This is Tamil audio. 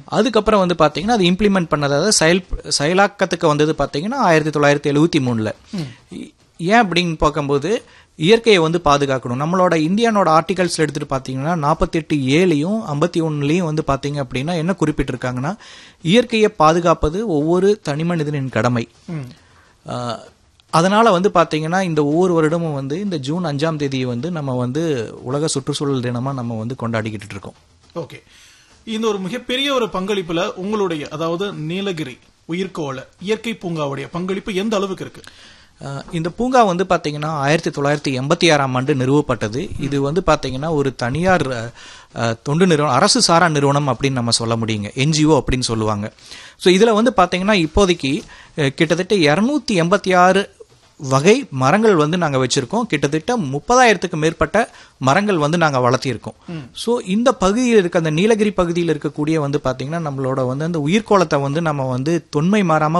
அதுக்கப்புறம் வந்து பாத்தீங்கன்னா அது இம்ப்ளிமெண்ட் பண்ணது அதாவது செயல் செயலாக்கத்துக்கு வந்தது பாத்தீங்கன்னா ஆயிரத்தி தொள்ளாயிரத்தி எழுவத்தி மூணுல ஏன் அப்படின்னு பார்க்கும்போது இயற்கையை வந்து பாதுகாக்கணும் நம்மளோட இந்தியானோட ஆர்டிகல்ஸ்ல எடுத்துட்டு பாத்தீங்கன்னா நாற்பத்தெட்டு ஏழையும் ஐம்பத்தி ஒன்னுலையும் வந்து பாத்தீங்க அப்படின்னா என்ன குறிப்பிட்டிருக்காங்கன்னா இயற்கையை பாதுகாப்பது ஒவ்வொரு தனிமனிதனின் கடமை ஆஹ், அதனால வந்து பாத்தீங்கன்னா இந்த ஒவ்வொரு வருடமும் வந்து இந்த ஜூன் அஞ்சாம் தேதியை வந்து நம்ம வந்து உலக சுற்றுச்சூழல் தினமா நம்ம வந்து கொண்டாடிக்கிட்டு இருக்கோம் ஓகே இந்த ஒரு மிகப்பெரிய ஒரு பங்களிப்புல உங்களுடைய அதாவது நீலகிரி உயிர்கோள இயற்கை பூங்காவுடைய பங்களிப்பு எந்த அளவுக்கு இருக்கு அஹ் இந்த பூங்கா வந்து பாத்தீங்கன்னா ஆயிரத்தி தொள்ளாயிரத்தி எண்பத்தி ஆறாம் ஆண்டு நிறுவப்பட்டது இது வந்து பாத்தீங்கன்னா ஒரு தனியார் அஹ், அஹ், தொண்டு நிறுவனம் அரசு சாரா நிறுவனம் அப்படின்னு நம்ம சொல்ல முடியுங்க என்ஜிஓ அப்படின்னு சொல்லுவாங்க ஸோ இதுல வந்து பாத்தீங்கன்னா இப்போதைக்கு அஹ், கிட்டத்தட்ட இருநூத்தி எண்பத்தி ஆறு வகை மரங்கள் வந்து நாங்க வச்சிருக்கோம் கிட்டத்தட்ட முப்பதாயிரத்துக்கு மேற்பட்ட மரங்கள் வந்து நாங்க வளர்த்திருக்கோம் ஸோ இந்த பகுதியில் இருக்க அந்த நீலகிரி பகுதியில் இருக்கக்கூடிய வந்து பாத்தீங்கன்னா நம்மளோட வந்து அந்த உயிர்கோளத்தை வந்து நம்ம வந்து தொன்மை மாறாம